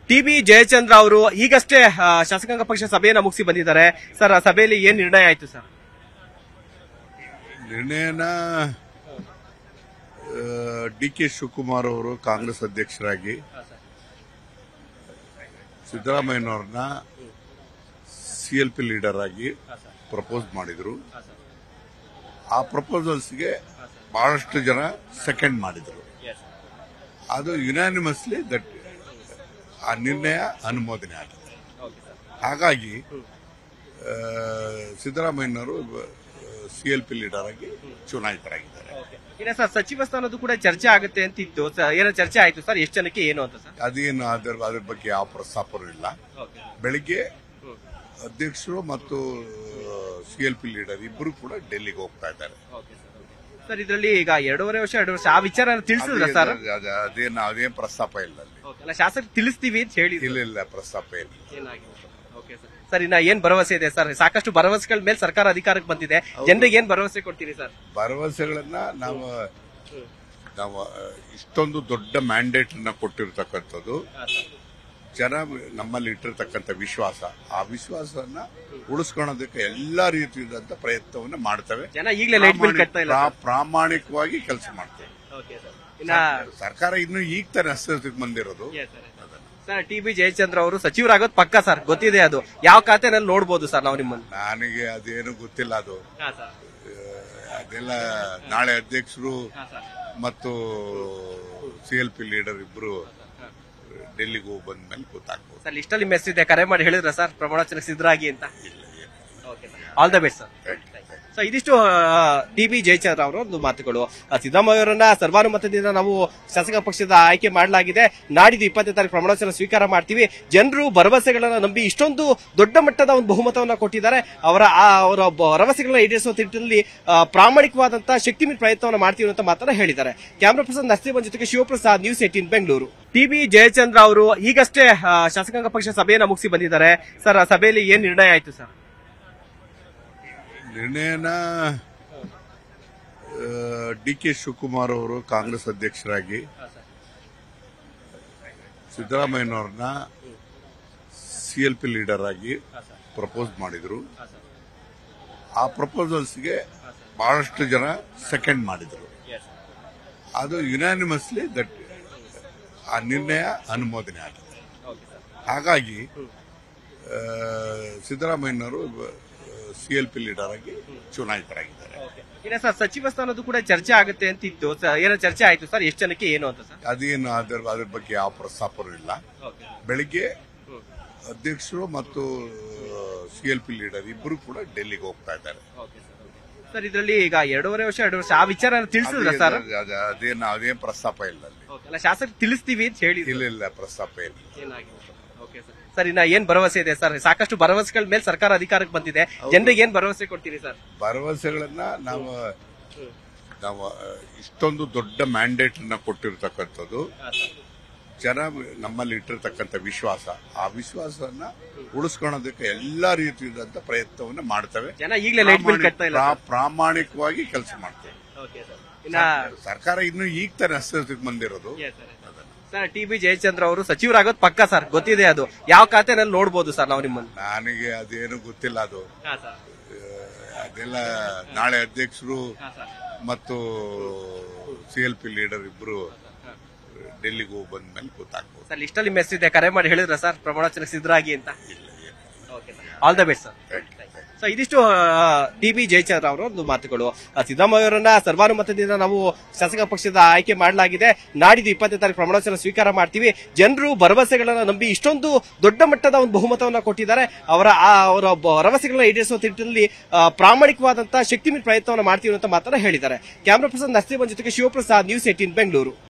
T B Jayachandra ಅವರು ಈಗಷ್ಟೇ ಆ, ಶಾಸಕಾಂಗ ಪಕ್ಷ ಸಭೆಯನ್ನ ಮುಗಿಸಿ ಬಂದಿದ್ದಾರೆ ಸರ್ ಆ ಸಭೆಯಲ್ಲಿ ಏನ್ ನಿರ್ಣಯ ಆಯ್ತು ಸರ್ ನಿರ್ಣಯನ ಡಿ ಕೆ ಶಿವಕುಮಾರ್ ಅವರು ಕಾಂಗ್ರೆಸ್ ಅಧ್ಯಕ್ಷರಾಗಿ ಸಿದ್ದರಾಮಯ್ಯನವ್ರನ್ನ ಸಿ ಎಲ್ ಪಿ ಲೀಡರ್ ಆಗಿ ಪ್ರಪೋಸ್ ಮಾಡಿದ್ರು ಆ ಪ್ರಪೋಸಲ್ಸ್ಗೆ ಬಹಳಷ್ಟು ಜನ ಸೆಕೆಂಡ್ ಮಾಡಿದ್ರು ಅದು ಯುನಾನಿಮಸ್ಲಿ ದಟ್ ಆ ನಿರ್ಣಯ ಅನುಮೋದನೆ ಆಗಿದೆ ಹಾಗಾಗಿ ಆ, ಸಿದ್ದರಾಮಯ್ಯನವರು ಸಿ ಎಲ್ ಪಿ ಲೀಡರ್ ಆಗಿ ಚುನಾಯಿತರಾಗಿದ್ದಾರೆ ಇನ್ನ ಸರ್ ಸಚಿವ ಸ್ಥಾನದ್ದು ಕೂಡ ಚರ್ಚೆ ಆಗುತ್ತೆ ಅಂತ ಇತ್ತು ಸ- ಏನೋ ಚರ್ಚೆ ಆಯ್ತು ಸರ್ ಎಷ್ಟು ಜನಕ್ಕೆ ಏನು ಅಂತ ಸರ್ ಅದೇನು ಅದರ ಅದ್ರ ಬಗ್ಗೆ ಯಾವ ಪ್ರಸ್ತಾಪನೂ ಇಲ್ಲ ಬೆಳಿಗ್ಗೆ ಅಧ್ಯಕ್ಷರು ಮತ್ತು ಸಿ ಎಲ್ ಪಿ ಲೀಡರ್ ಇಬ್ಬರು ಕೂಡ ಡೆಲ್ಲಿಗೆ ಹೋಗ್ತಾ ಇದ್ದಾರೆ ಸರ್ ಇದರಲ್ಲಿ ಈಗ ಎರಡೂವರೆ ವರ್ಷ ಎರಡು ವರ್ಷ ಆ ವಿಚಾರ ತಿಳಿಸಿದ್ರ ಸರ್ ಅದೇ- ಅದೇ- ಅದೇನು ಅದೇನ್ ಪ್ರಸ್ತಾಪ ಇಲ್ಲ ಅಲ್ಲಿ ಅಲ್ಲ ಶಾಸಕ ತಿಳಿಸ್ತೀವಿ ಅಂತ ಹೇಳಿ ಇಲ್ಲ ಇಲ್ಲ ಪ್ರಸ್ತಾಪ ಇಲ್ಲ ಸರ್ ಇನ್ನ ಏನ್ ಭರವಸೆ ಇದೆ ಸರ್ ಸಾಕಷ್ಟು ಭರವಸೆಗಳ ಮೇಲೆ ಸರ್ಕಾರ ಅಧಿಕಾರಕ್ಕೆ ಬಂದಿದೆ ಜನರಿಗೆ ಏನ್ ಭರವಸೆ ಕೊಡ್ತೀರಿ ಸರ್ ಭರವಸೆಗಳನ್ನ ನಾವು ನಾವು ಇಷ್ಟೊಂದು ದೊಡ್ಡ ಮ್ಯಾಂಡೇಟ್ ಅನ್ನ ಕೊಟ್ಟಿರ್ತಕ್ಕಂಥದ್ದು ಜನ ನಮ್ಮಲ್ಲಿ ಇಟ್ಟಿರ್ತಕ್ಕಂಥ ವಿಶ್ವಾಸ ಆ ವಿಶ್ವಾಸವನ್ನ ಉಳಿಸ್ಕೊಳ್ಳೋದಕ್ಕೆ ಎಲ್ಲಾ ರೀತಿಯಾದಂತ ಪ್ರಯತ್ನವನ್ನ ಮಾಡ್ತೇವೆ ಜನ ಈಗಲೇ ಲೈಟ್ ಬಿಲ್ ಕಟ್ತಾ ಇಲ್ಲ ಪ್ರಾ- ಪ್ರಾಮಾಣಿಕವಾಗಿ ಕೆಲಸ ಮಾಡ್ತೇವೆ ಇನ್ನ ಸರ್ಕಾರ ಇನ್ನು ಈಗ ತಾನೇ ಅಸ್ತಿತ್ವಕ್ಕೆ ಬಂದಿರೋದು ಸರ್ ಟಿ ಬಿ ಜಯಚಂದ್ರ ಅವರು ಸಚಿವರಾಗೋದು ಪಕ್ಕ ಸರ್ ಗೊತ್ತಿದೆ ಅದು ಯಾವ ಖಾತೆನಲ್ಲಿ ನೋಡ್ಬೋದು ಸರ್ ನಾವು ನಿಮ್ಮನ್ನು ನನಗೆ ಅದೇನು ಗೊತ್ತಿಲ್ಲ ಅದು ಆ, ಅದೆಲ್ಲ ನಾಳೆ ಅಧ್ಯಕ್ಷರು ಮತ್ತು ಸಿ ಎಲ್ ಪಿ ಲೀಡರ್ ಇಬ್ರು ಡೆಲ್ಲಿಗೆ ಹೋಗಿ ಬಂದ್ಮೇಲೆ ಗೊತ್ತಾಗ್ಬೋದು ಸರ್ ಲಿಸ್ಟಲ್ಲಿ ಮೆಸ್ ಇದೆ ಕರೆ ಮಾಡಿ ಹೇಳಿದ್ರ ಸರ್ ಪ್ರಮಾಣವಚನಕ್ಕೆ ಸಿದ್ಧರಾಗಿ ಅಂತ ಇಲ್ಲ ಏನು all the best sir Thank you. So ಇದಿಷ್ಟು ಟಿ ಬಿ ಜಯಚಂದ್ರ ಅವರ ಒಂದು ಮಾತುಗಳು ಆ, ಸಿದ್ದರಾಮಯ್ಯ ಅವರನ್ನ ಸರ್ವಾನುಮತದಿಂದ ನಾವು ಶಾಸಕ ಪಕ್ಷದ ಆಯ್ಕೆ ಮಾಡಲಾಗಿದೆ ನಾಡಿದ್ದು ಇಪ್ಪತ್ತನೇ ತಾರೀಕು ಪ್ರಮಾಣವಚನ ಸ್ವೀಕಾರ ಮಾಡ್ತೀವಿ ಜನರು ಭರವಸೆಗಳನ್ನ ನಂಬಿ ಇಷ್ಟೊಂದು ದೊಡ್ಡ ಮಟ್ಟದ ಒಂದು ಬಹುಮತವನ್ನ ಕೊಟ್ಟಿದ್ದಾರೆ ಅವರ ಆ ಅವರ ಭರವಸೆಗಳನ್ನ ಈಡೇರಿಸುವ ನಿಟ್ಟಿನಲ್ಲಿ ಆ, ಪ್ರಾಮಾಣಿಕವಾದಂತಹ ಶಕ್ತಿ ಮೀರಿ ಪ್ರಯತ್ನವನ್ನ ಮಾಡ್ತೀವಿ ಅಂತ ಮಾತನ್ನ ಹೇಳಿದ್ದಾರೆ ಕ್ಯಾಮ್ರಾ ಪರ್ಸನ್ ನರಸಿಂಹನ್ ಜೊತೆಗೆ Shivaprasad news eighteen Bengaluru T B Jayachandra ಅವರು ಈಗಷ್ಟೇ ಆ, ಶಾಸಕಾಂಗ ಪಕ್ಷ ಸಭೆಯನ್ನ ಮುಗಿಸಿ ಬಂದಿದ್ದಾರೆ ಸರ್ ಆ ಸಭೆಯಲ್ಲಿ ಏನ್ ನಿರ್ಣಯ ಆಯ್ತು ಸರ್ ನಿರ್ಣಯನ ಡಿ ಕೆ ಶಿವಕುಮಾರ್ ಅವರು ಕಾಂಗ್ರೆಸ್ ಅಧ್ಯಕ್ಷರಾಗಿ ಸಿದ್ದರಾಮಯ್ಯನವ್ರನ್ನ ಸಿ ಎಲ್ ಪಿ ಲೀಡರ್ ಆಗಿ ಪ್ರಪೋಸ್ ಮಾಡಿದ್ರು ಆ ಪ್ರಪೋಸಲ್ಸ್ಗೆ ಬಹಳಷ್ಟು ಜನ ಸೆಕೆಂಡ್ ಮಾಡಿದ್ರು ಅದು ಯುನಾನಿಮಸ್ಲಿ ದಟ್ ಆ ನಿರ್ಣಯ ಅನುಮೋದನೆ ಆಗಿದೆ ಹಾಗಾಗಿ ಆ, ಸಿದ್ದರಾಮಯ್ಯನವರು ಸಿ ಎಲ್ ಪಿ ಲೀಡರ್ ಆಗಿ ಚುನಾಯಿತರಾಗಿದ್ದಾರೆ ಇನ್ನ ಸರ್ ಸಚಿವ ಸ್ಥಾನದ್ದು ಕೂಡ ಚರ್ಚೆ ಆಗುತ್ತೆ ಅಂತ ಇತ್ತು ಸ- ಏನೋ ಚರ್ಚೆ ಆಯ್ತು ಸರ್ ಎಷ್ಟು ಜನಕ್ಕೆ ಏನು ಅಂತ ಸರ್ ಅದೇನು ಅದರ ಅದ್ರ ಬಗ್ಗೆ ಯಾವ ಪ್ರಸ್ತಾಪನೂ ಇಲ್ಲ ಬೆಳಿಗ್ಗೆ ಅಧ್ಯಕ್ಷರು ಮತ್ತು ಸಿ ಎಲ್ ಪಿ ಲೀಡರ್ ಇಬ್ಬರು ಕೂಡ ಡೆಲ್ಲಿಗೆ ಹೋಗ್ತಾ ಇದ್ದಾರೆ ಸರ್ ಇದರಲ್ಲಿ ಈಗ ಎರಡೂವರೆ ವರ್ಷ ಎರಡು ವರ್ಷ ಆ ವಿಚಾರ ತಿಳಿಸಿದ್ರ ಸರ್ ಅದೇ- ಅದೇ- ಅದೇನು ಅದೇನ್ ಪ್ರಸ್ತಾಪ ಇಲ್ಲ ಅಲ್ಲಿ ಅಲ್ಲ ಶಾಸಕ ತಿಳಿಸ್ತೀವಿ ಅಂತ ಹೇಳಿ ಇಲ್ಲ ಇಲ್ಲ ಪ್ರಸ್ತಾಪ ಇಲ್ಲ ಸರ್ ಇನ್ನ ಏನ್ ಭರವಸೆ ಇದೆ ಸರ್ ಸಾಕಷ್ಟು ಭರವಸೆಗಳ ಮೇಲೆ ಸರ್ಕಾರ ಅಧಿಕಾರಕ್ಕೆ ಬಂದಿದೆ ಜನರಿಗೆ ಏನ್ ಭರವಸೆ ಕೊಡ್ತೀರಿ ಸರ್ ಭರವಸೆಗಳನ್ನ ನಾವು ನಾವು ಇಷ್ಟೊಂದು ದೊಡ್ಡ ಮ್ಯಾಂಡೇಟ್ ಅನ್ನ ಕೊಟ್ಟಿರ್ತಕ್ಕಂಥದ್ದು ಜನ ನಮ್ಮಲ್ಲಿ ಇಟ್ಟಿರ್ತಕ್ಕಂಥ ವಿಶ್ವಾಸ ಆ ವಿಶ್ವಾಸವನ್ನ ಉಳಿಸ್ಕೊಳ್ಳೋದಕ್ಕೆ ಎಲ್ಲಾ ರೀತಿಯಾದಂತ ಪ್ರಯತ್ನವನ್ನ ಮಾಡ್ತೇವೆ ಜನ ಈಗಲೇ ಲೈಟ್ ಬಿಲ್ ಕಟ್ತಾ ಇಲ್ಲ ಪ್ರಾ- ಪ್ರಾಮಾಣಿಕವಾಗಿ ಕೆಲಸ ಮಾಡ್ತೇವೆ ಇನ್ನ ಸರ್ಕಾರ ಇನ್ನು ಈಗ ತಾನೇ ಅಸ್ತಿತ್ವಕ್ಕೆ ಬಂದಿರೋದು ಸರ್ ಟಿ ಬಿ ಜಯಚಂದ್ರ ಅವರು ಸಚಿವರಾಗೋದು ಪಕ್ಕ ಸರ್ ಗೊತ್ತಿದೆ ಅದು ಯಾವ ಖಾತೆನಲ್ಲಿ ನೋಡ್ಬೋದು ಸರ್ ನಾವು ನಿಮ್ಮನ್ನು ನನಗೆ ಅದೇನು ಗೊತ್ತಿಲ್ಲ ಅದು ಆ, ಅದೆಲ್ಲ ನಾಳೆ ಅಧ್ಯಕ್ಷರು ಮತ್ತು ಸಿ ಎಲ್ ಪಿ ಲೀಡರ್ ಇಬ್ರು ಡೆಲ್ಲಿಗೆ ಹೋಗಿ ಬಂದ್ಮೇಲೆ ಗೊತ್ತಾಗ್ಬೋದು ಸರ್ ಲಿಸ್ಟಲ್ಲಿ ಮೆಸ್ ಇದೆ ಕರೆ ಮಾಡಿ ಹೇಳಿದ್ರ ಸರ್ ಪ್ರಮಾಣವಚನಕ್ಕೆ ಸಿದ್ಧರಾಗಿ ಅಂತ ಇಲ್ಲ ಏನು all the best sir Thank you. So ಇದಿಷ್ಟು ಟಿ ಬಿ ಜಯಚಂದ್ರ ಅವರ ಒಂದು ಮಾತುಗಳು ಆ, ಸಿದ್ದರಾಮಯ್ಯ ಅವರನ್ನ ಸರ್ವಾನುಮತದಿಂದ ನಾವು ಶಾಸಕ ಪಕ್ಷದ ಆಯ್ಕೆ ಮಾಡಲಾಗಿದೆ ನಾಡಿದ್ದು ಇಪ್ಪತ್ತನೇ ತಾರೀಕು ಪ್ರಮಾಣವಚನ ಸ್ವೀಕಾರ ಮಾಡ್ತೀವಿ ಜನರು ಭರವಸೆಗಳನ್ನ ನಂಬಿ ಇಷ್ಟೊಂದು ದೊಡ್ಡ ಮಟ್ಟದ ಒಂದು ಬಹುಮತವನ್ನ ಕೊಟ್ಟಿದ್ದಾರೆ ಅವರ ಆ ಅವರ ಭರವಸೆಗಳನ್ನ ಈಡೇರಿಸುವ ನಿಟ್ಟಿನಲ್ಲಿ ಆ, ಪ್ರಾಮಾಣಿಕವಾದಂತಹ ಶಕ್ತಿ ಮೀರಿ ಪ್ರಯತ್ನವನ್ನ ಮಾಡ್ತೀವಿ ಅಂತ ಮಾತನ್ನ ಹೇಳಿದ್ದಾರೆ ಕ್ಯಾಮ್ರಾ ಪರ್ಸನ್ ನರಸಿಂಹನ್ ಜೊತೆಗೆ ಶಿವಪ್ರಸಾದ್ ನ್ಯೂಸ್ ಏಟೀನ್ ಬೆಂಗಳೂರು